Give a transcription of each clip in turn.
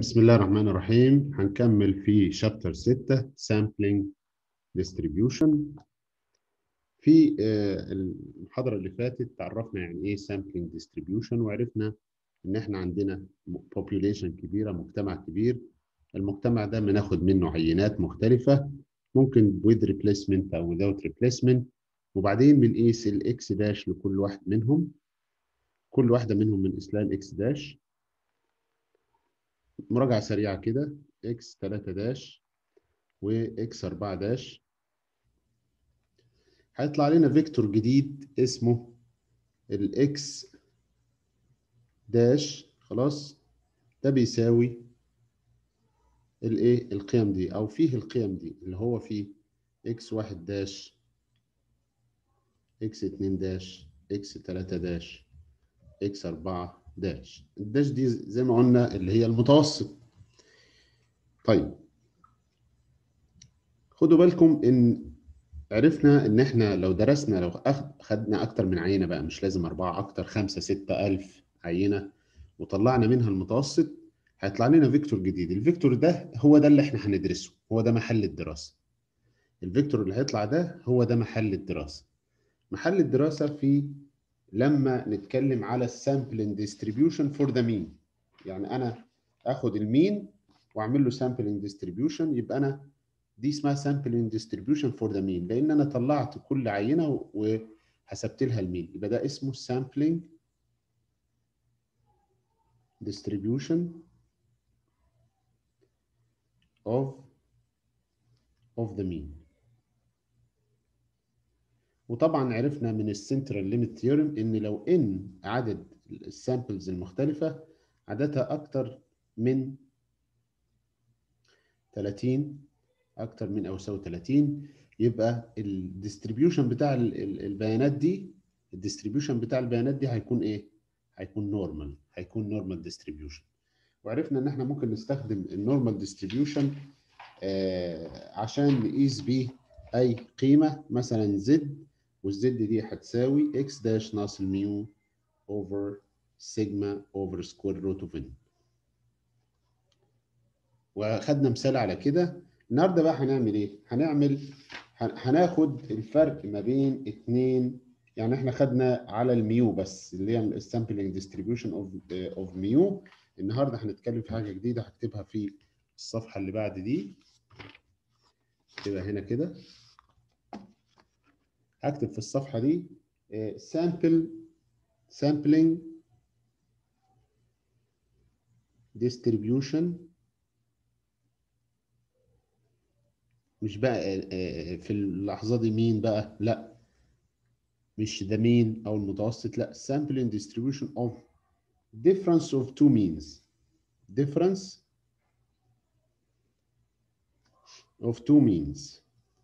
بسم الله الرحمن الرحيم هنكمل في شابتر 6 sampling distribution في آه، المحاضرة اللي فاتت تعرفنا يعني ايه sampling distribution وعرفنا ان احنا عندنا population كبيرة مجتمع كبير المجتمع ده بناخد منه عينات مختلفة ممكن with replacement او without replacement وبعدين بنقيس الاكس داش لكل واحد منهم كل واحدة منهم من اسلها الاكس داش مراجعة سريعة كده x 3 داش و x 4 داش هيطلع لنا فيكتور جديد اسمه ال x داش خلاص ده بيساوي الايه القيم دي او فيه القيم دي اللي هو فيه x 1 داش x 2 داش x 3 داش x 4 داش الداش دي زي ما قلنا اللي هي المتوسط طيب خدوا بالكم ان عرفنا ان احنا لو درسنا لو خدنا اكتر من عينه بقى مش لازم اربعه اكتر خمسه سته الف عينه وطلعنا منها المتوسط هيطلع لنا فيكتور جديد الفيكتور ده هو ده اللي احنا هندرسه هو ده محل الدراسه الفيكتور اللي هيطلع ده هو ده محل الدراسه محل الدراسه في لما نتكلم على السامبلنج ديستريبيوشن فور ذا مين يعني انا اخد المين واعمل له سامبلنج ديستريبيوشن يبقى انا دي اسمها سامبلنج ديستريبيوشن فور ذا مين لان انا طلعت كل عينه وحسبت لها المين يبقى ده اسمه سامبلنج distribution of of the mean وطبعا عرفنا من السنترال ليميت ثيورم ان لو ان عدد السامبلز المختلفه عددها اكتر من 30 اكتر من او يساوي 30 يبقى الديستريبيوشن بتاع البيانات دي الديستريبيوشن بتاع البيانات دي هيكون ايه هيكون نورمال هيكون نورمال ديستريبيوشن وعرفنا ان احنا ممكن نستخدم النورمال ديستريبيوشن آه عشان نقيس بيه اي قيمه مثلا زد والزد دي هتساوي اكس داش ناقص الميو اوفر سيجما اوفر سكوير روت اوف ان وخدنا مثال على كده النهارده بقى هنعمل ايه هنعمل هناخد الفرق ما بين اتنين يعني احنا خدنا على الميو بس اللي هي السامبلنج ديستريبيوشن اوف اوف ميو النهارده هنتكلم في حاجه جديده هكتبها في الصفحه اللي بعد دي اكتبها هنا كده هكتب في الصفحه دي سامبل sampling distribution مش بقى في اللحظه دي مين بقى لا مش ده مين او المتوسط لا sampling distribution of difference of two means difference of two means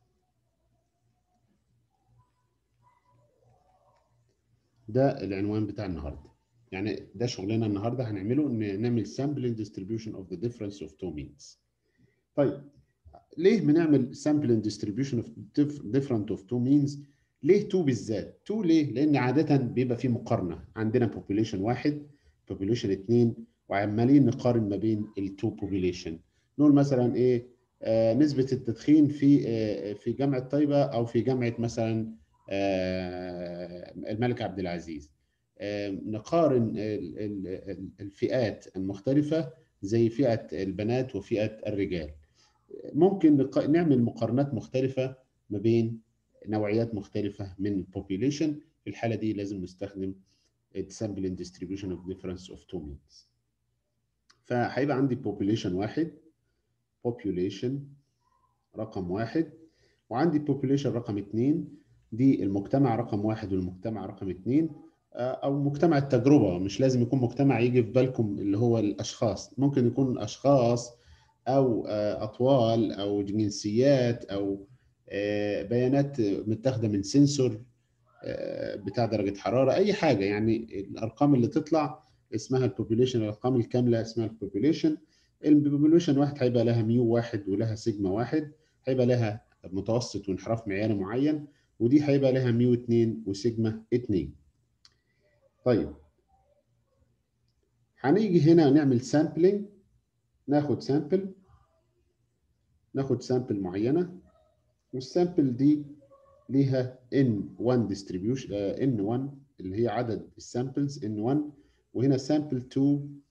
ده العنوان بتاع النهارده يعني ده شغلنا النهارده هنعمله ان نعمل sampling distribution of the difference of two means طيب ليه بنعمل sampling distribution of different of two means ليه 2 بالذات 2 ليه لان عاده بيبقى في مقارنه عندنا population واحد population اثنين وعمالين نقارن ما بين التو population نقول مثلا ايه آه نسبه التدخين في آه في جامعه طيبه او في جامعه مثلا آه الملك عبد العزيز نقارن الفئات المختلفة زي فئة البنات وفئة الرجال ممكن نعمل مقارنات مختلفة ما بين نوعيات مختلفة من البوبيليشن في الحالة دي لازم نستخدم sampling distribution of difference of two means فهيبقى عندي population واحد population رقم واحد وعندي population رقم اتنين دي المجتمع رقم واحد والمجتمع رقم اتنين او مجتمع التجربه مش لازم يكون مجتمع يجي في بالكم اللي هو الاشخاص ممكن يكون اشخاص او اطوال او جنسيات او بيانات متاخده من سنسور بتاع درجه حراره اي حاجه يعني الارقام اللي تطلع اسمها البوبوليشن الارقام الكامله اسمها البوبوليشن البوبوليشن واحد هيبقى لها ميو واحد ولها سيجما واحد هيبقى لها متوسط وانحراف معياري معين ودي هيبقى لها ميو 2 وسيجما 2 طيب هنيجي هنا نعمل سامبلنج ناخد سامبل ناخد سامبل معينه والسامبل دي ليها n1 distribution uh, n1 اللي هي عدد السامبلز n1 وهنا سامبل 2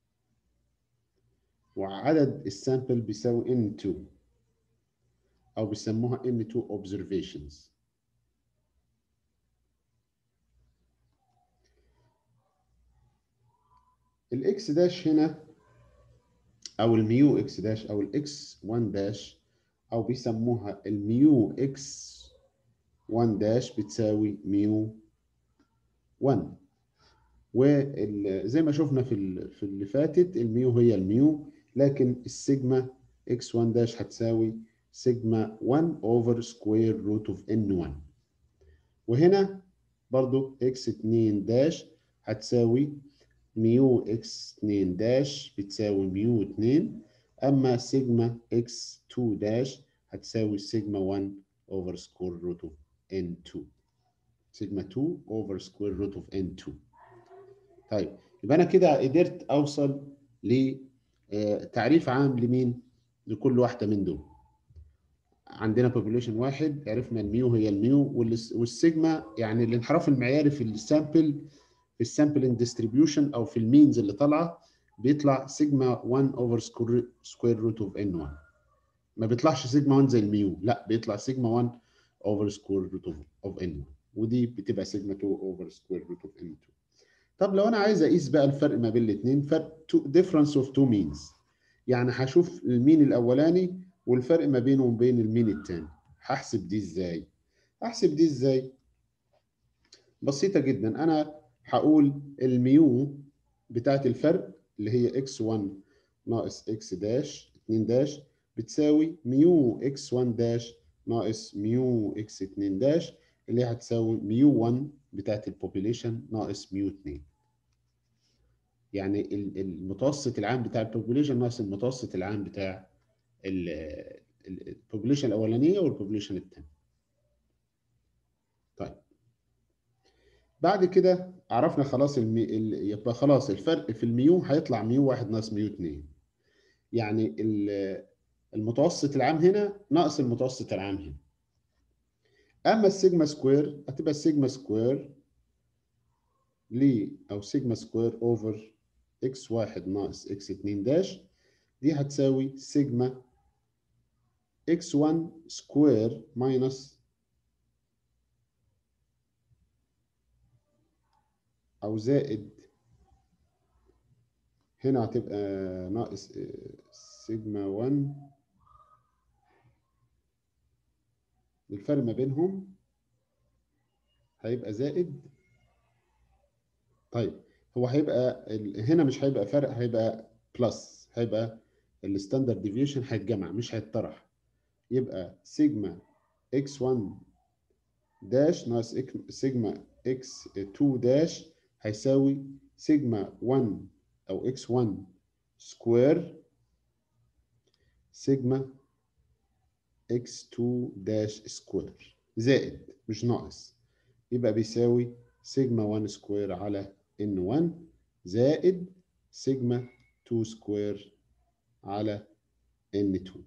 وعدد السامبل بيساوي n2 او بيسموها n2 observations الاكس داش هنا او الميو اكس داش او الاكس 1 داش او بيسموها الميو اكس 1 داش بتساوي ميو 1 وزي ما شفنا في في اللي فاتت الميو هي الميو لكن السيجما اكس 1 داش هتساوي سيجما 1 اوفر سكوير روت اوف ان 1 وهنا برضو اكس 2 داش هتساوي ميو اكس 2 داش بتساوي ميو 2 اما سيجما اكس 2 داش هتساوي سيجما 1 اوفر سكوير روت اوف n2 سيجما 2 اوفر سكوير روت اوف n2 طيب يبقى انا كده قدرت اوصل لتعريف عام لمين لكل واحده من دول عندنا population واحد عرفنا الميو هي الميو والسيجما يعني الانحراف المعياري في السامبل في السامبلنج ديستريبيوشن او في المينز اللي طالعه بيطلع سيجما 1 اوفر سكوير روت اوف ان 1 ما بيطلعش سيجما 1 زي الميو لا بيطلع سيجما 1 اوفر سكوير روت اوف ان 1 ودي بتبقى سيجما 2 اوفر سكوير روت اوف ان 2 طب لو انا عايز اقيس بقى الفرق ما بين الاثنين فرق ديفرنس اوف تو مينز يعني هشوف المين الاولاني والفرق ما بينه وبين المين الثاني هحسب دي ازاي احسب دي ازاي بسيطه جدا انا هقول الميو بتاعت الفرق اللي هي x1 ناقص x داش 2 داش بتساوي ميو x1 داش ناقص ميو x2 داش اللي هتساوي ميو 1 بتاعت البوبوليشن ناقص ميو 2 يعني المتوسط العام بتاع البوبوليشن ناقص المتوسط العام بتاع البوبوليشن الاولانيه والبوبوليشن الثانيه طيب بعد كده عرفنا خلاص المي... يبقى خلاص الفرق في الميو هيطلع ميو واحد ناقص ميو اتنين يعني المتوسط العام هنا ناقص المتوسط العام هنا اما السيجما سكوير هتبقى السيجما سكوير ل او سيجما سكوير اوفر اكس واحد ناقص اكس اتنين داش دي هتساوي سيجما اكس 1 سكوير ماينس او زائد هنا هتبقى ناقص سيجما 1 الفرق ما بينهم هيبقى زائد طيب هو هيبقى هنا مش هيبقى فرق هيبقى بلس هيبقى الستاندرد ديفيشن هيتجمع مش هيتطرح يبقى سيجما اكس 1 داش ناقص سيجما اكس 2 داش هيساوي سيجما 1 او اكس 1 سكوير سيجما اكس 2 داش سكوير زائد مش ناقص يبقى بيساوي سيجما 1 سكوير على ان 1 زائد سيجما 2 سكوير على ان 2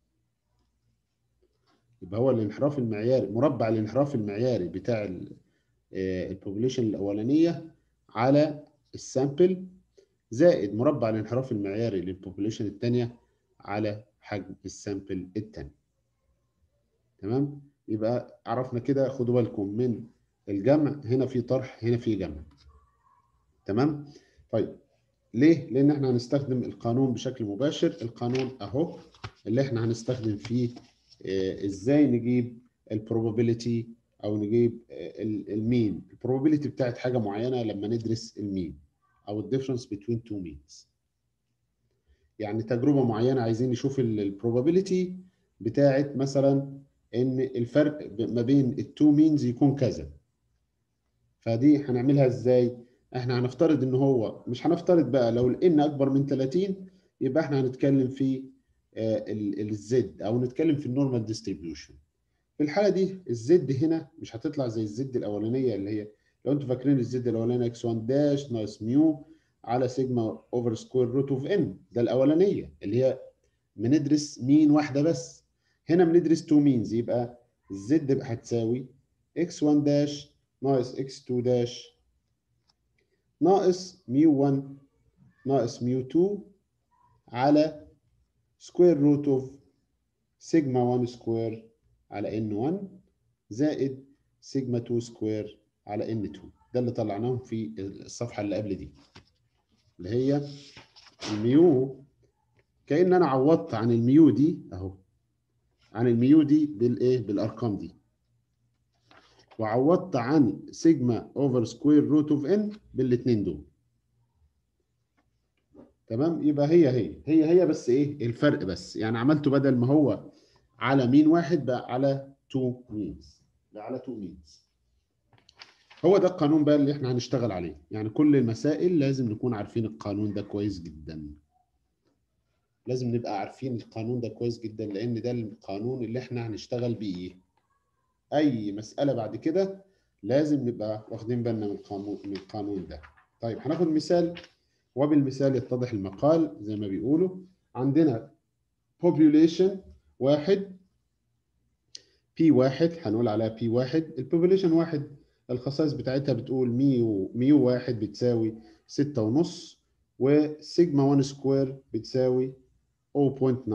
يبقى هو الانحراف المعياري مربع الانحراف المعياري بتاع البوبوليشن الاولانيه على السامبل زائد مربع الانحراف المعياري للبوبوليشن الثانيه على حجم السامبل الثاني تمام يبقى عرفنا كده خدوا بالكم من الجمع هنا في طرح هنا في جمع تمام طيب ليه لان احنا هنستخدم القانون بشكل مباشر القانون اهو اللي احنا هنستخدم فيه اه ازاي نجيب البروبابيلتي او نجيب اه المين البروبابيلتي بتاعت حاجه معينه لما ندرس المين او الديفرنس بين تو مينز يعني تجربه معينه عايزين نشوف البروبابيلتي بتاعت مثلا ان الفرق ما بين التو مينز يكون كذا فدي هنعملها ازاي احنا هنفترض ان هو مش هنفترض بقى لو الان اكبر من 30 يبقى احنا هنتكلم في الزد او نتكلم في النورمال ديستريبيوشن في الحاله دي الزد هنا مش هتطلع زي الزد الاولانيه اللي هي لو انتوا فاكرين الزد الاولانيه اكس 1 داش ناقص ميو على سيجما اوفر سكوير روت اوف ان ده الاولانيه اللي هي بندرس مين واحده بس هنا بندرس تو مينز يبقى الزد هتساوي x1 داش ناقص x2 داش ناقص ميو 1 ناقص ميو 2 على سكوير روت اوف سيجما 1 سكوير على ان 1 زائد سيجما 2 سكوير على ان 2 ده اللي طلعناهم في الصفحه اللي قبل دي اللي هي الميو كأن انا عوضت عن الميو دي اهو عن الميو دي بالايه بالارقام دي وعوضت عن سيجما اوفر سكوير روت اوف ان بالاثنين دول تمام يبقى هي هي هي هي بس ايه الفرق بس يعني عملته بدل ما هو على مين واحد بقى على تو مينز بقى على تو مينز هو ده القانون بقى اللي احنا هنشتغل عليه يعني كل المسائل لازم نكون عارفين القانون ده كويس جدا لازم نبقى عارفين القانون ده كويس جدا لان ده القانون اللي احنا هنشتغل بيه اي مسألة بعد كده لازم نبقى واخدين بالنا من القانون من القانون ده طيب هناخد مثال وبالمثال يتضح المقال زي ما بيقولوا عندنا population واحد بي واحد هنقول عليها بي واحد البوبوليشن واحد الخصائص بتاعتها بتقول ميو ميو واحد بتساوي ستة ونص وسيجما 1 سكوير بتساوي 0.9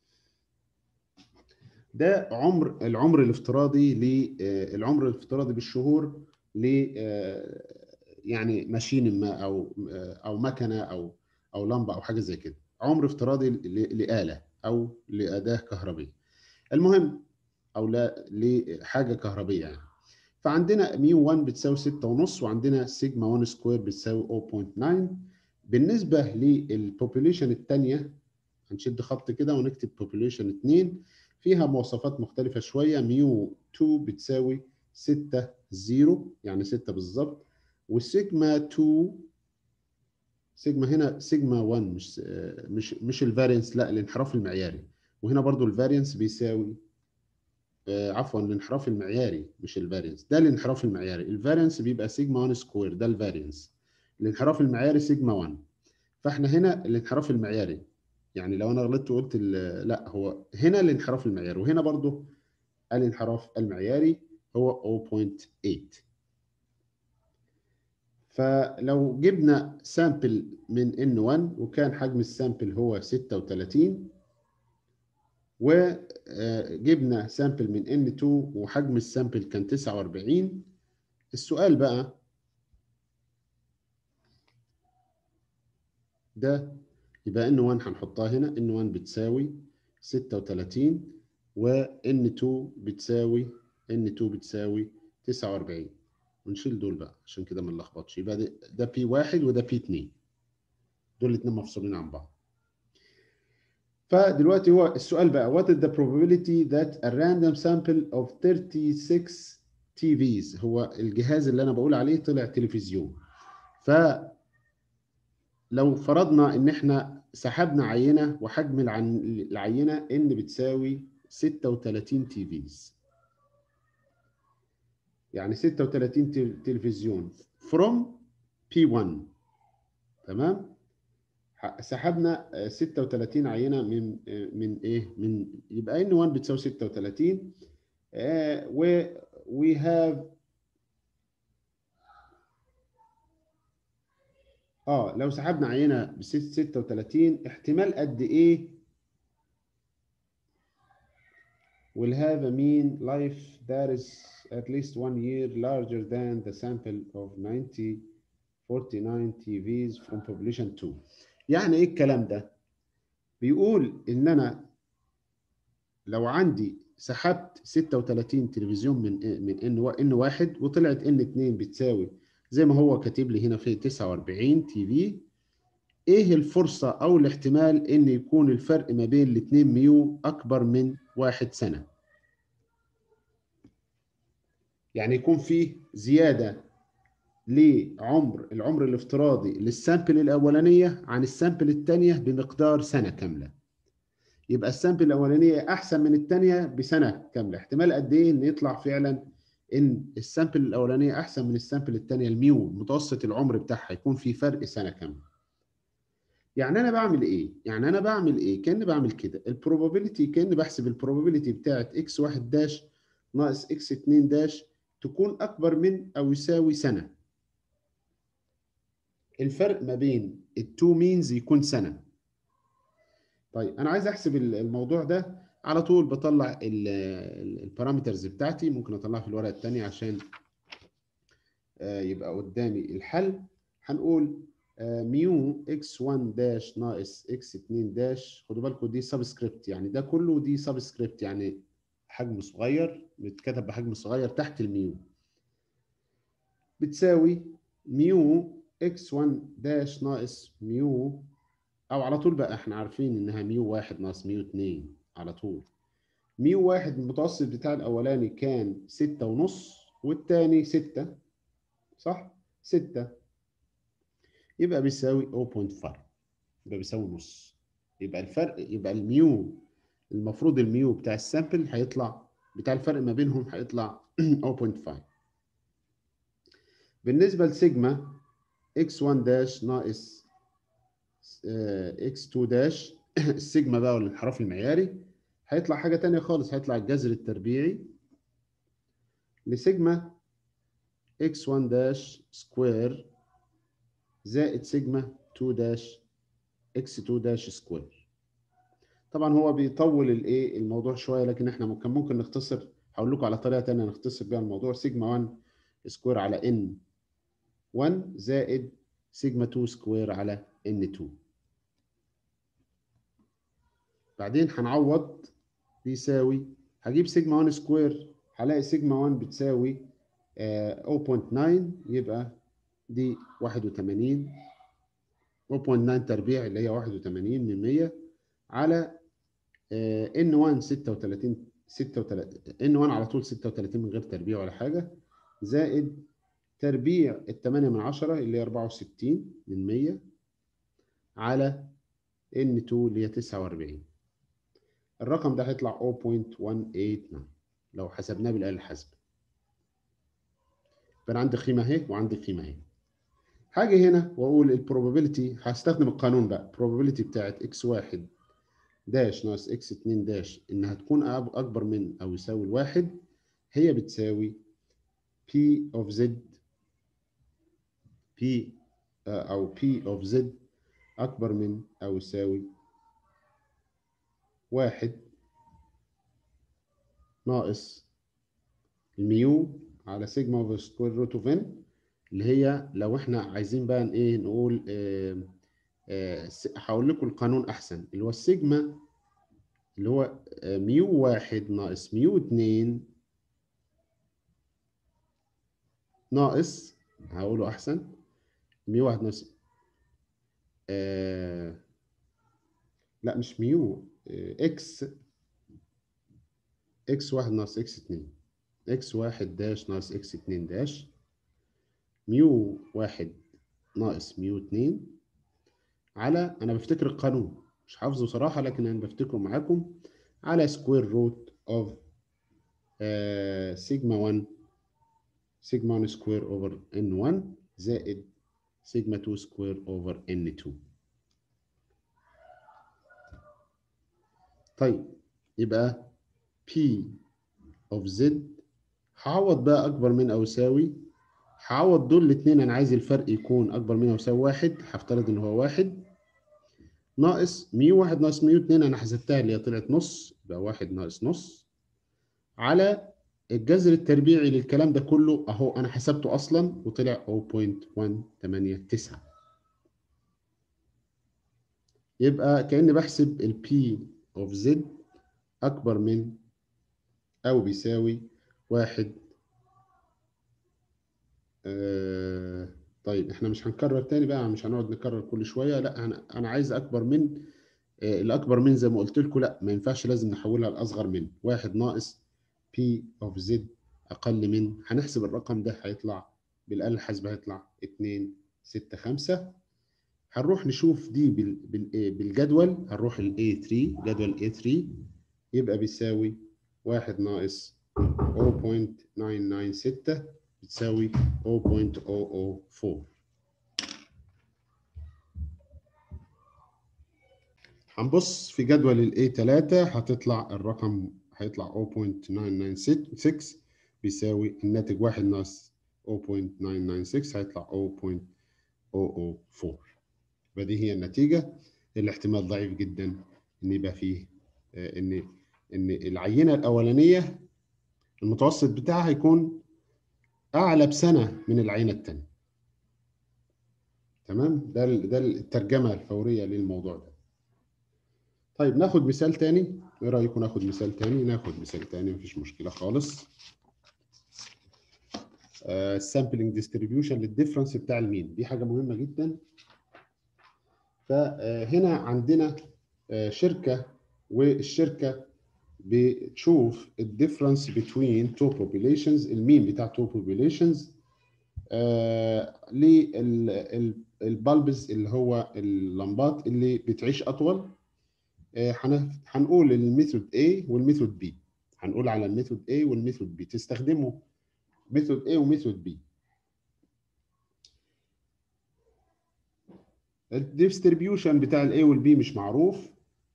ده عمر العمر الافتراضي للعمر الافتراضي بالشهور ل يعني ماشين ما او او مكنه او او لمبه او حاجه زي كده عمر افتراضي لاله او لاداه كهربيه المهم او لا لحاجه كهربيه يعني فعندنا ميو 1 بتساوي 6 ونص وعندنا سيجما 1 سكوير بتساوي 0.9 بالنسبه للبوبوليشن الثانيه هنشد خط كده ونكتب population 2 فيها مواصفات مختلفه شويه ميو 2 بتساوي 6 0 يعني 6 بالظبط والسيجما 2 سيجما هنا سيجما 1 مش مش مش الفارينس لا الانحراف المعياري وهنا برضو الفارينس بيساوي آه عفوا الانحراف المعياري مش الفارينس ده الانحراف المعياري الفارينس بيبقى سيجما 1 سكوير ده الفارينس الانحراف المعياري سيجما 1 فاحنا هنا الانحراف المعياري يعني لو انا غلطت وقلت لا هو هنا الانحراف المعياري وهنا برضو الانحراف المعياري هو 0.8 فلو جبنا سامبل من N1 وكان حجم السامبل هو 36 وجبنا سامبل من N2 وحجم السامبل كان 49 السؤال بقى ده يبقى N1 هنحطها هنا N1 بتساوي 36 و N2 بتساوي N2 بتساوي 49 ونشيل دول بقى عشان كده ما نلخبطش يبقى ده, ده بي واحد وده بي 2 دول الاثنين مفصولين عن بعض فدلوقتي هو السؤال بقى what is the probability that a random sample of 36 TVs هو الجهاز اللي انا بقول عليه طلع تلفزيون ف لو فرضنا ان احنا سحبنا عينه وحجم العينه ان بتساوي 36 TVs يعني 36 تلفزيون from P1 تمام سحبنا 36 عينه من من ايه من يبقى ان 1 بتساوي 36 و we have اه لو سحبنا عينه ب 36 احتمال قد ايه will have a mean life that is at least one year larger than the sample of 90 49 TVs from population 2 يعني ايه الكلام ده بيقول ان انا لو عندي سحبت 36 تلفزيون من من ان ان واحد وطلعت ان 2 بتساوي زي ما هو كاتب لي هنا في 49 تي في ايه الفرصه او الاحتمال ان يكون الفرق ما بين الاثنين ميو اكبر من واحد سنه يعني يكون فيه زياده لعمر العمر الافتراضي للسامبل الاولانيه عن السامبل الثانيه بمقدار سنه كامله يبقى السامبل الاولانيه احسن من الثانيه بسنه كامله احتمال قد ايه ان يطلع فعلا ان السامبل الاولانيه احسن من السامبل الثانيه الميو متوسط العمر بتاعها يكون في فرق سنه كامله يعني انا بعمل ايه يعني انا بعمل ايه كاني بعمل كده البروبابيلتي كاني بحسب البروبابيلتي بتاعت اكس 1 داش ناقص اكس 2 داش تكون اكبر من او يساوي سنه الفرق ما بين التو مينز يكون سنه طيب انا عايز احسب الموضوع ده على طول بطلع البارامترز بتاعتي ممكن اطلعها في الورقه الثانيه عشان يبقى قدامي الحل هنقول ميو اكس 1 داش ناقص اكس 2 داش خدوا بالكم دي سبسكريبت يعني ده كله دي سبسكريبت يعني حجم صغير بيتكتب بحجم صغير تحت الميو بتساوي ميو اكس 1 داش ناقص ميو او على طول بقى احنا عارفين انها ميو واحد ناقص ميو اتنين على طول ميو واحد المتوسط بتاع الاولاني كان ستة ونص والتاني ستة صح ستة يبقى بيساوي 0.5 يبقى بيساوي نص يبقى الفرق يبقى الميو المفروض الميو بتاع السامبل هيطلع بتاع الفرق ما بينهم هيطلع 0.5 بالنسبة لسيجما x1 داش ناقص x2 داش السيجما بقى والانحراف المعياري هيطلع حاجة تانية خالص هيطلع الجذر التربيعي لسيجما x1 داش سكوير زائد سيجما 2 داش x2 داش سكوير طبعا هو بيطول الايه الموضوع شويه لكن احنا كان ممكن نختصر هقول لكم على طريقه ثانيه نختصر بيها الموضوع سيجما 1 سكوير على ان 1 زائد سيجما 2 سكوير على ان 2 بعدين هنعوض بيساوي هجيب سيجما 1 سكوير هلاقي سيجما 1 بتساوي آه 0.9 يبقى دي 81 0.9 تربيع اللي هي 81 من 100 على ان 1 36 36 ان 1 على طول 36 من غير تربيع ولا حاجه زائد تربيع ال 8 من 10 اللي هي 64 من 100 على ان 2 اللي هي 49 الرقم ده هيطلع 0.189 لو حسبناه بالاله الحاسبه يبقى عندي قيمه اهي وعندي قيمه اهي هاجي هنا واقول البروبابيلتي هستخدم القانون بقى probability بتاعت x واحد داش ناقص x اتنين داش انها تكون اكبر من او يساوي الواحد هي بتساوي p of z p او p of z اكبر من او يساوي واحد ناقص الميو على سيجما اوفر سكوير روت اوف ان اللي هي لو احنا عايزين بقى ايه نقول آه آه هقول لكم القانون احسن اللي هو السيجما اللي هو آه ميو واحد ناقص ميو اتنين ناقص هقوله احسن ميو واحد ناقص آه لا مش ميو آه اكس اكس واحد ناقص اكس اتنين اكس واحد داش ناقص اكس اتنين داش ميو واحد ناقص ميو اتنين على انا بفتكر القانون مش حافظه صراحه لكن انا بفتكره معاكم على سكوير روت اوف سيجما 1 سيجما 1 سكوير اوفر ان 1 زائد سيجما 2 سكوير اوفر ان 2 طيب يبقى P of Z هعوض بقى أكبر من أو يساوي هعوض دول الاتنين أنا عايز الفرق يكون أكبر من أو يساوي واحد هفترض إن هو واحد ناقص ميو واحد ناقص ميو اتنين أنا حسبتها اللي هي طلعت نص يبقى واحد ناقص نص على الجذر التربيعي للكلام ده كله أهو أنا حسبته أصلا وطلع 0.189 يبقى كأني بحسب ال P of Z أكبر من أو بيساوي واحد آه طيب احنا مش هنكرر تاني بقى مش هنقعد نكرر كل شوية لا أنا أنا عايز أكبر من آه الأكبر من زي ما قلت لكم لا ما ينفعش لازم نحولها لأصغر من واحد ناقص P of Z أقل من هنحسب الرقم ده هيطلع بالآلة الحاسبة هيطلع اتنين ستة خمسة هنروح نشوف دي بال بال بالجدول هنروح ال A3 جدول A3 يبقى بيساوي واحد ناقص 0.996 بتساوي 0.004 هنبص في جدول ال A3 هتطلع الرقم هيطلع 0.996 بيساوي الناتج واحد ناقص 0.996 هيطلع 0.004 يبقى دي هي النتيجة الاحتمال ضعيف جدا ان يبقى فيه آه، ان ان العينة الأولانية المتوسط بتاعها هيكون أعلى بسنة من العينة الثانية تمام ده ال- ده الترجمة الفورية للموضوع ده طيب ناخد مثال تاني ايه رأيكم ناخد مثال تاني ناخد مثال تاني مفيش مشكلة خالص السامبلنج ديستريبيوشن للديفرنس بتاع المين دي حاجة مهمة جدا فهنا عندنا آه، شركة والشركة بتشوف الديفرنس بين تو populations المين بتاع تو populations للبلبز اللي هو اللمبات اللي بتعيش اطول آه، هن- هنقول الميثود A والميثود B هنقول على الميثود A والميثود B تستخدموا ميثود A وميثود B الديستريبيوشن بتاع الاي والبي مش معروف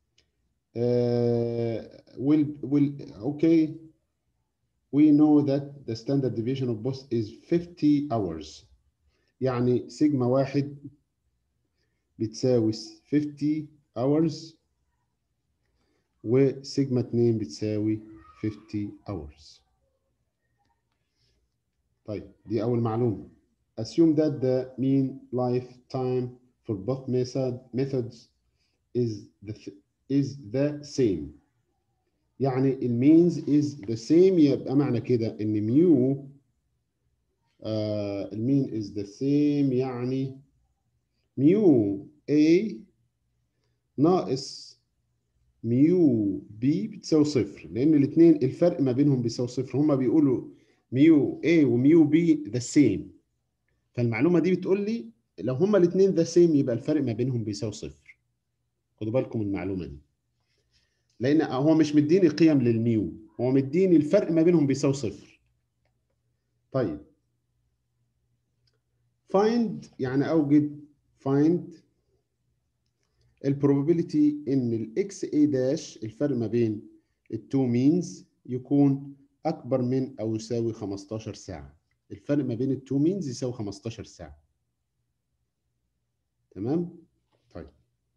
آه وال وال اوكي we know that the standard deviation of both is 50 hours يعني سيجما واحد بتساوي 50 hours وسيجما 2 بتساوي 50 hours طيب دي أول معلومة assume that the mean lifetime for both method, methods is the is the same يعني المينز is the same يبقى معنى كده ان ميو آه المين is the same يعني ميو A ناقص ميو B بتساوي صفر لان الاثنين الفرق ما بينهم بيساوي صفر هما بيقولوا ميو A وميو B the same فالمعلومة دي بتقول لي لو هما الاثنين the same يبقى الفرق ما بينهم بيساوي صفر خدوا بالكم من المعلومة دي لان هو مش مديني قيم للميو هو مديني الفرق ما بينهم بيساوي صفر طيب find يعني اوجد find البروبابيلتي ان الاكس اي داش الفرق ما بين التو مينز يكون اكبر من او يساوي 15 ساعه الفرق ما بين التو مينز يساوي 15 ساعه تمام طيب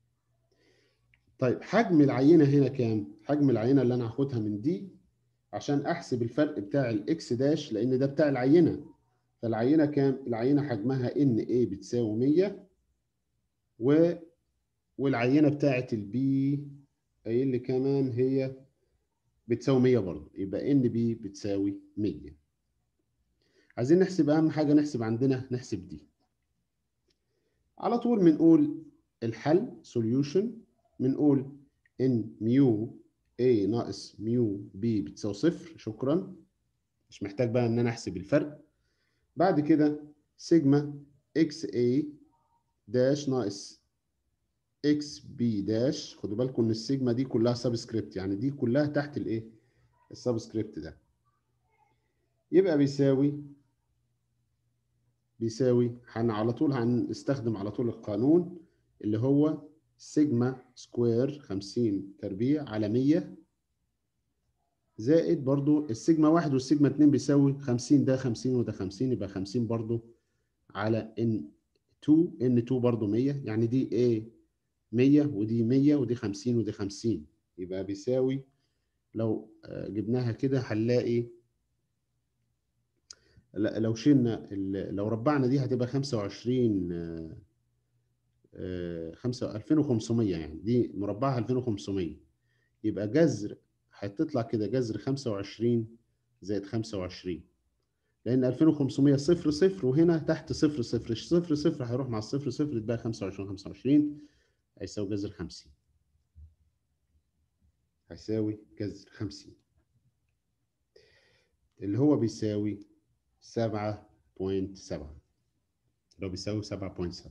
طيب حجم العينه هنا كام حجم العينه اللي انا هاخدها من دي عشان احسب الفرق بتاع الاكس داش لان ده بتاع العينه فالعينه كام العينه حجمها ان اي بتساوي 100 و والعينه بتاعه البي قايل لي كمان هي بتساوي 100 برضه يبقى ان بي بتساوي 100 عايزين نحسب اهم حاجه نحسب عندنا نحسب دي على طول بنقول الحل سوليوشن بنقول ان ميو A ناقص ميو B بتساوي صفر شكرا مش محتاج بقى ان انا احسب الفرق بعد كده سيجما اكس A داش ناقص اكس بي داش خدوا بالكم ان السيجما دي كلها سبسكريبت يعني دي كلها تحت الايه السبسكريبت ده يبقى بيساوي بيساوي هن على طول هنستخدم على طول القانون اللي هو سيجما سكوير 50 تربيع على 100 زائد برضو السيجما واحد والسيجما اتنين بيساوي 50 ده 50 وده 50 يبقى 50 برضو على ان 2 ان 2 برضو 100 يعني دي A 100 ودي 100 ودي 50 ودي 50 يبقى بيساوي لو آه، جبناها كده هنلاقي لا- لو شلنا ال- لو ربعنا دي هتبقى 25 آه، آه، خمسة 2500 يعني دي مربعها 2500 يبقى جذر هتطلع كده جذر 25 زائد 25 لأن 2500 صفر صفر وهنا تحت صفر صفر صفر صفر هيروح مع الصفر صفر يتبقى 25 25 هيساوي جذر 50 هيساوي جذر 50 اللي هو بيساوي 7.7 اللي هو بيساوي 7.7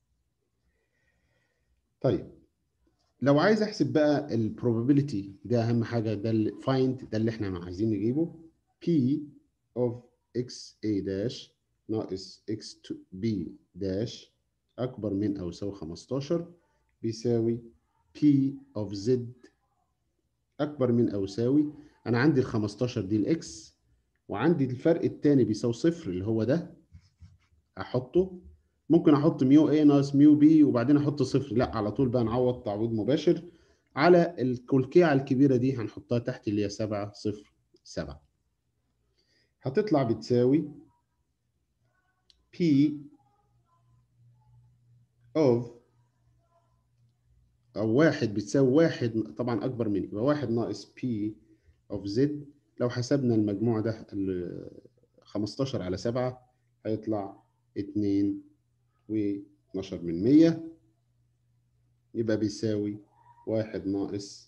طيب لو عايز احسب بقى البروبابيلتي ده اهم حاجه ده اللي find ده اللي احنا عايزين نجيبه p of x a داش ناقص x b داش اكبر من او يساوي 15 بيساوي P of Z أكبر من أو يساوي أنا عندي ال 15 دي الإكس وعندي الفرق التاني بيساوي صفر اللي هو ده أحطه ممكن أحط ميو A ناقص ميو B وبعدين أحط صفر لا على طول بقى نعوض تعويض مباشر على الكلكيعة الكبيرة دي هنحطها تحت اللي هي 7 0 7 هتطلع بتساوي P of أو واحد بتساوي واحد طبعا أكبر من يبقى واحد ناقص P of Z لو حسبنا المجموع ده ال 15 على 7 هيطلع 2 و 12 من 100 يبقى بيساوي واحد ناقص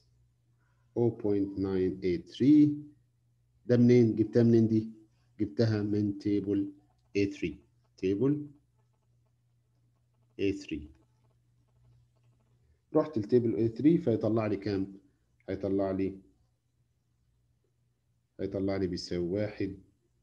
0.983 ده منين؟ جبتها منين دي؟ جبتها من تيبل A3 تيبل A3 رحت التيبل A3 فيطلع لي كام؟ هيطلع لي هيطلع لي بيساوي واحد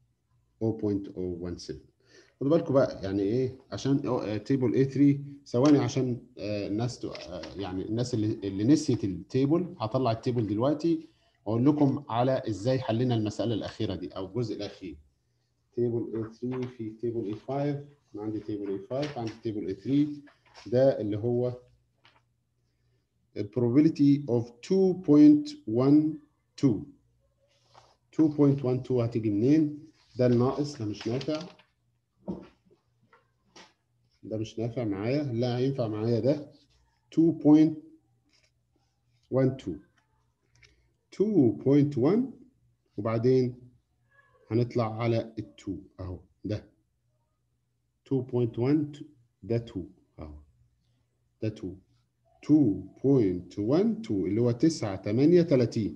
0.017 خدوا بالكم بقى يعني ايه عشان تيبل A3 ثواني عشان الناس يعني الناس اللي اللي نسيت التيبل هطلع التيبل دلوقتي واقول لكم على ازاي حلينا المساله الاخيره دي او الجزء الاخير تيبل A3 في تيبل A5 انا عندي تيبل A5 عندي تيبل A3 ده اللي هو probability of 2.12 2.12 هتيجي منين؟ ده الناقص ده مش نافع ده مش نافع معايا لا هينفع معايا ده 2.12 2.1 وبعدين هنطلع على ال 2 اهو ده 2.1 ده 2 اهو ده 2 2.12 اللي هو 9 8 30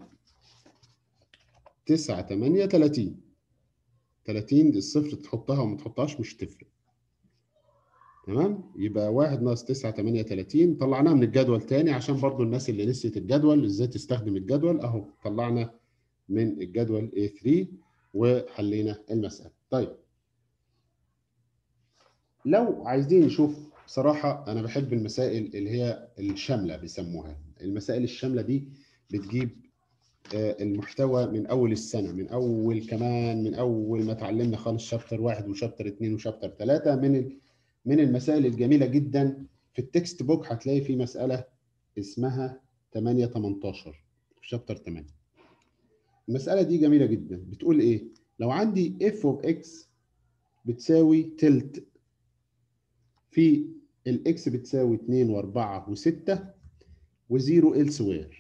9 8 30 30 دي الصفر تحطها وما تحطهاش مش تفرق تمام يبقى 1 ناقص 9 38 طلعناها من الجدول تاني عشان برضو الناس اللي نسيت الجدول ازاي تستخدم الجدول اهو طلعنا من الجدول A3 وحلينا المسألة طيب لو عايزين نشوف صراحة أنا بحب المسائل اللي هي الشاملة بيسموها المسائل الشاملة دي بتجيب المحتوى من أول السنة من أول كمان من أول ما اتعلمنا خالص شابتر واحد وشابتر اثنين وشابتر ثلاثة من من المسائل الجميلة جدا في التكست بوك هتلاقي في مسألة اسمها 8 18 في شابتر 8 المسألة دي جميلة جدا بتقول إيه؟ لو عندي f of x بتساوي تلت في الاكس بتساوي 2 و4 و6 و0 elsewhere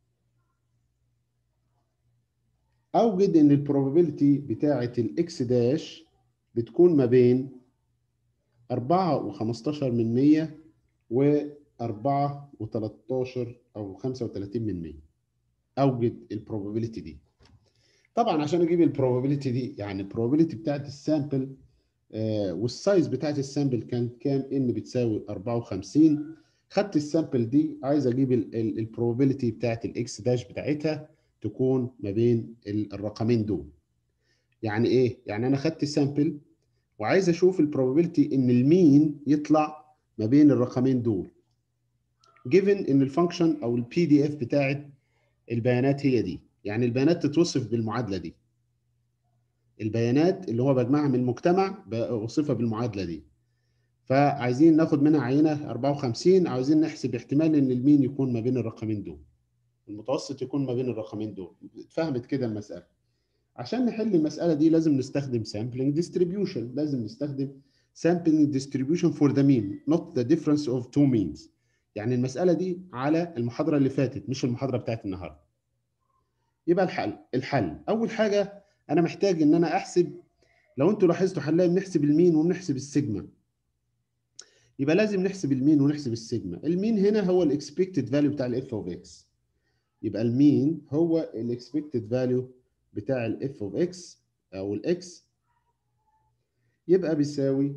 اوجد ان البروبابيلتي بتاعه الاكس داش بتكون ما بين 4 و15 من 100 و4 و13 او 35 من 100 اوجد البروبابيلتي دي طبعا عشان اجيب البروبابيلتي دي يعني البروبابيلتي بتاعت السامبل آه والسايز بتاعت السامبل كان كام ان بتساوي 54 خدت السامبل دي عايز اجيب البروبابيلتي بتاعت الاكس داش بتاعتها تكون ما بين الرقمين دول يعني ايه يعني انا خدت سامبل وعايز اشوف البروبابيلتي ان المين يطلع ما بين الرقمين دول given ان الفانكشن او البي دي اف بتاعت البيانات هي دي يعني البيانات تتوصف بالمعادله دي البيانات اللي هو بجمعها من المجتمع بوصفها بالمعادله دي فعايزين ناخد منها عينه 54 عاوزين نحسب احتمال ان المين يكون ما بين الرقمين دول المتوسط يكون ما بين الرقمين دول اتفهمت كده المساله عشان نحل المساله دي لازم نستخدم sampling distribution لازم نستخدم sampling distribution for the mean not the difference of two means يعني المساله دي على المحاضره اللي فاتت مش المحاضره بتاعت النهارده يبقى الحل الحل اول حاجه انا محتاج ان انا احسب لو انتوا لاحظتوا هنلاقي بنحسب المين وبنحسب السيجما يبقى لازم نحسب المين ونحسب السيجما المين هنا هو الاكسبكتد فاليو بتاع الاف اوف اكس يبقى المين هو الاكسبكتد فاليو بتاع الاف اوف اكس او الاكس يبقى بيساوي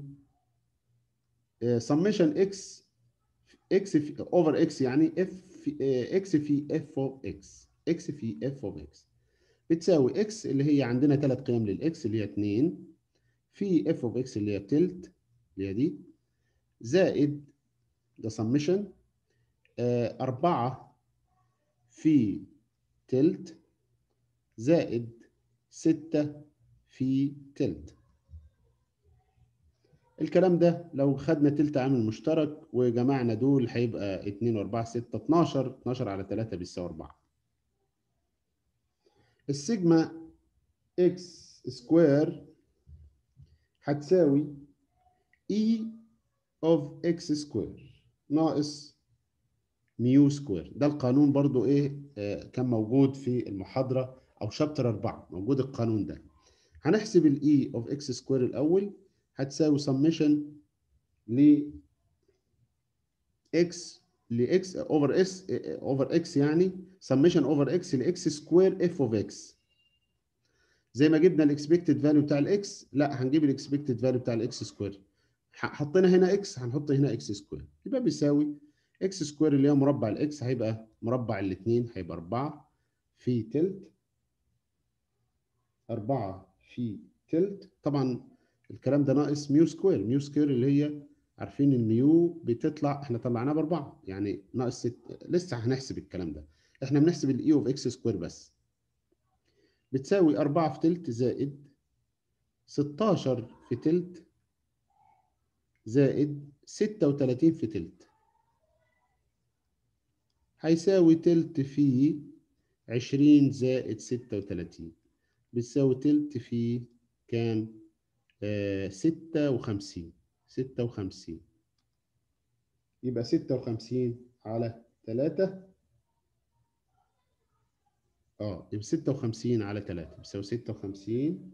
سميشن اكس اكس اوفر اكس يعني اف اكس في اف اوف اكس اكس في اف اوف اكس بتساوي اكس اللي هي عندنا ثلاث قيم للاكس اللي هي 2 في اف اوف اكس اللي هي تلت اللي هي دي زائد ده سميشن آه، أربعة في تلت زائد ستة في تلت الكلام ده لو خدنا تلت عامل مشترك وجمعنا دول هيبقى 2 و4 6 12 12 على 3 بيساوي 4 السيجما اكس سكوير هتساوي e of x سكوير ناقص ميو سكوير ده القانون برضو ايه آه كان موجود في المحاضرة او شابتر 4 موجود القانون ده هنحسب الاي اوف اكس سكوير الاول هتساوي سميشن ل اكس لاكس اوفر اس اوفر اكس يعني سميشن اوفر اكس لاكس سكوير اف اوف اكس زي ما جبنا الاكسبكتد فاليو بتاع الاكس لا هنجيب الاكسبكتد فاليو بتاع الاكس سكوير حطينا هنا اكس هنحط هنا اكس سكوير يبقى بيساوي اكس سكوير اللي هي مربع الاكس هيبقى مربع الاثنين هيبقى 4 في تلت 4 في تلت طبعا الكلام ده ناقص ميو سكوير ميو سكوير اللي هي عارفين الميو بتطلع احنا طلعناها باربعه يعني ناقص ست لسه هنحسب الكلام ده احنا بنحسب الاي اوف اكس سكوير بس بتساوي 4 في تلت زائد 16 في تلت زائد 36 في تلت هيساوي تلت في 20 زائد 36 بتساوي تلت في كام؟ آه ستة وخمسين ستة وخمسين يبقى ستة وخمسين على تلاتة اه يبقى ستة وخمسين على تلاتة بيساوي ستة وخمسين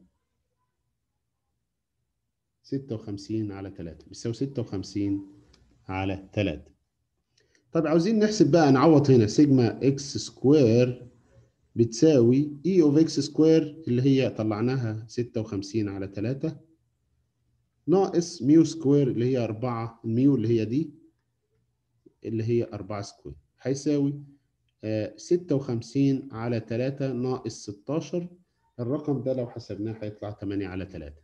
ستة وخمسين على تلاتة بيساوي ستة وخمسين على تلاتة طب عاوزين نحسب بقى نعوض هنا سيجما اكس سكوير بتساوي اي اوف اكس سكوير اللي هي طلعناها 56 على 3 ناقص ميو سكوير اللي هي 4 الميو اللي هي دي اللي هي 4 سكوير هيساوي آه 56 على 3 ناقص 16 الرقم ده لو حسبناه هيطلع 8 على 3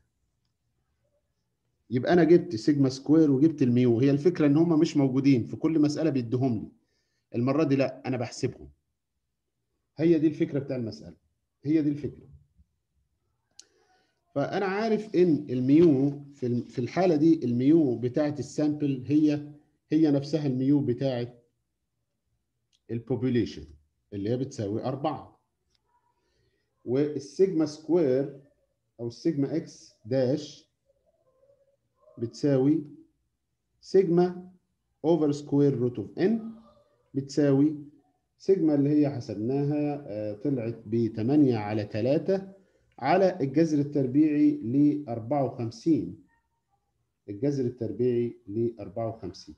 يبقى انا جبت سيجما سكوير وجبت الميو هي الفكره ان هم مش موجودين في كل مساله بيديهم لي المره دي لا انا بحسبهم هي دي الفكره بتاع المساله هي دي الفكره فانا عارف ان الميو في في الحاله دي الميو بتاعه السامبل هي هي نفسها الميو بتاعه البوبوليشن اللي هي بتساوي 4 والسيجما سكوير او السيجما اكس داش بتساوي سيجما اوفر سكوير روت اوف ان بتساوي سيجما اللي هي حسبناها طلعت ب 8 على 3 على الجذر التربيعي ل 54 الجذر التربيعي ل 54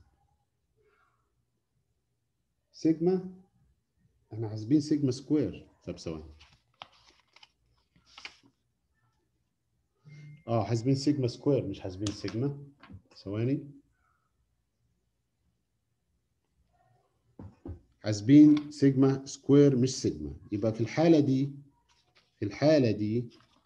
سيجما احنا حاسبين سيجما سكوير طب ثواني اه حاسبين سيجما سكوير مش حاسبين سيجما ثواني حاسبين سيجما سكوير مش سيجما يبقى في الحالة دي في الحالة دي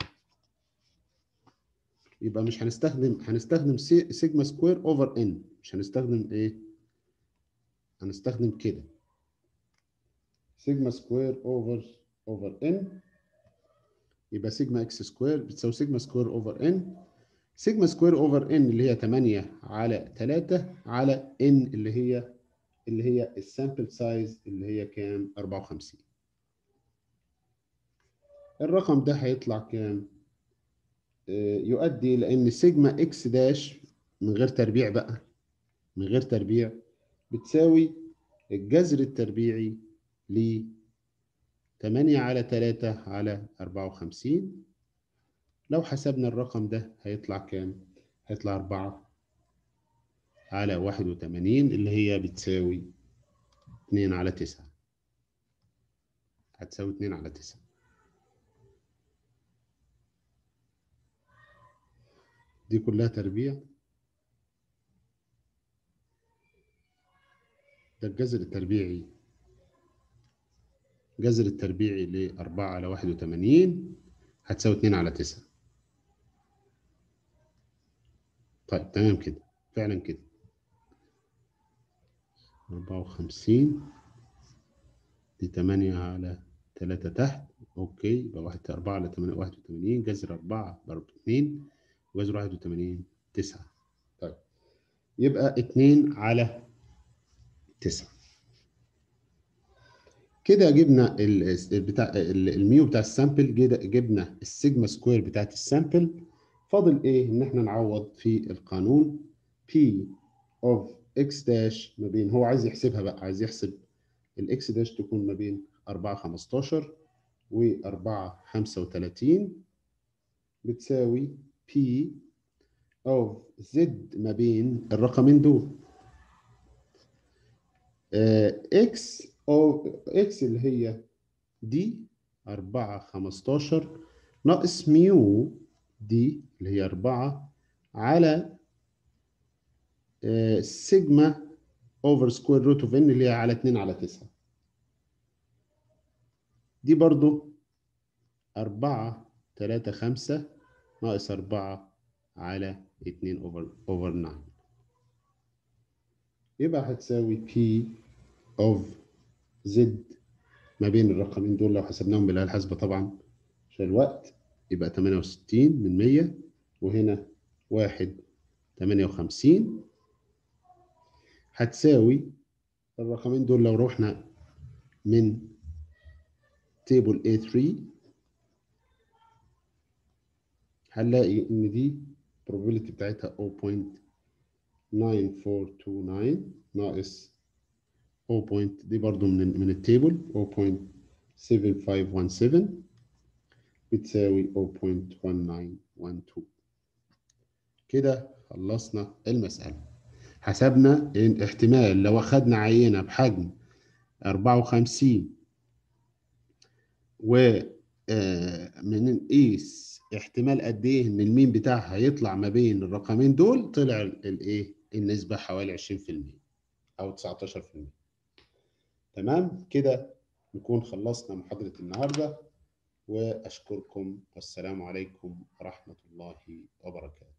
يبقى مش هنستخدم هنستخدم سيجما سكوير اوفر ان مش هنستخدم ايه هنستخدم كده سيجما سكوير اوفر اوفر ان يبقى سيجما اكس سكوير بتساوي سيجما سكوير اوفر ان سيجما سكوير اوفر ان اللي هي 8 على 3 على ان اللي هي اللي هي السامبل سايز اللي هي كام 54 الرقم ده هيطلع كام آه يؤدي لان سيجما اكس داش من غير تربيع بقى من غير تربيع بتساوي الجذر التربيعي ل 8 على 3 على 54 لو حسبنا الرقم ده هيطلع كام هيطلع 4 على 81 اللي هي بتساوي 2 على 9 هتساوي 2 على 9 دي كلها تربيع ده الجذر التربيعي جذر التربيعي ل 4 على 81 هتساوي 2 على 9 طيب تمام كده فعلا كده أربعة وخمسين دي تمانية على تلاتة تحت أوكي يبقى واحد أربعة على تمانية واحد وتمانين جذر أربعة ضرب اتنين وجذر واحد وتمانين تسعة طيب يبقى اتنين على تسعة كده جبنا ال بتاع الميو بتاع السامبل جبنا السيجما سكوير بتاعت السامبل فاضل ايه ان احنا نعوض في القانون P of x داش ما بين هو عايز يحسبها بقى عايز يحسب الاكس داش تكون ما بين 4 15 و 4 35 بتساوي P of Z ما بين الرقمين دول x او x اللي هي دي 4 15 ناقص ميو دي اللي هي 4 على سيجما اوفر سكوير روت اوف ان اللي هي على 2 على 9 دي برضو 4 3 5 ناقص 4 على 2 اوفر اوفر 9 يبقى هتساوي بي اوف زد ما بين الرقمين دول لو حسبناهم بالآلة الحاسبة طبعا عشان الوقت يبقى 68 من 100 وهنا واحد 58 هتساوي الرقمين دول لو رحنا من تيبل A3 هنلاقي ان دي probability بتاعتها 0.9429 ناقص 0. دي برضو من من التيبل 0.7517 بتساوي 0.1912 كده خلصنا المسألة حسبنا إن احتمال لو أخدنا عينة بحجم 54 و من نقيس احتمال قد ايه ان المين بتاعها يطلع ما بين الرقمين دول طلع الايه النسبة حوالي 20% او 19% تمام كده نكون خلصنا محاضرة النهاردة وأشكركم والسلام عليكم ورحمة الله وبركاته